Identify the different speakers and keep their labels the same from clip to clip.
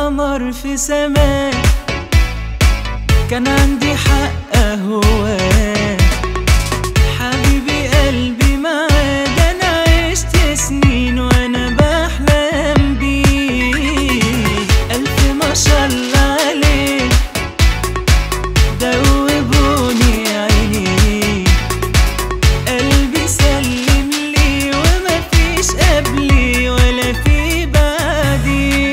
Speaker 1: قمر في سماء كان عندي حق اهواه حبيبي قلبي معاه ده انا عشت سنين وانا بحلم بيه الف ما شاء الله عليه دوبوني عينيه قلبي سلم لي وما فيش قبلي ولا في بعدي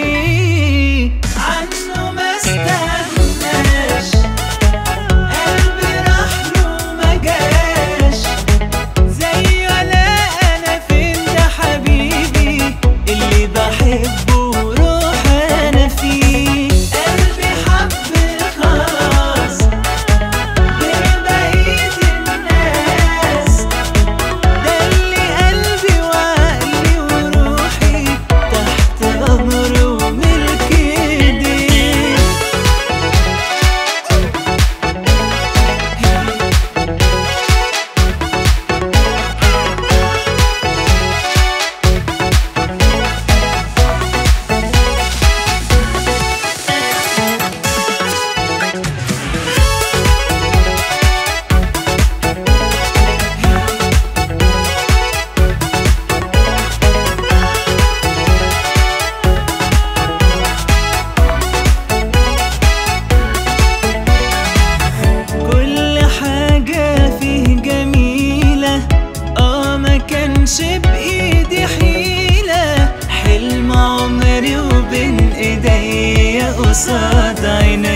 Speaker 1: عنه ما استغناش قلبي راح له ما جاش زي ولا انا فين ده حبيبي اللي بحبه روح انا فيه قلبي حب خلاص غير بقية الناس ده اللي قلبي وعقلي وروحي تحت امره وملك ايديه كل حاجة فيه جميلة اه ما كانش بإيدي حيلة حلم عمري وبين ايديا قصاد عيني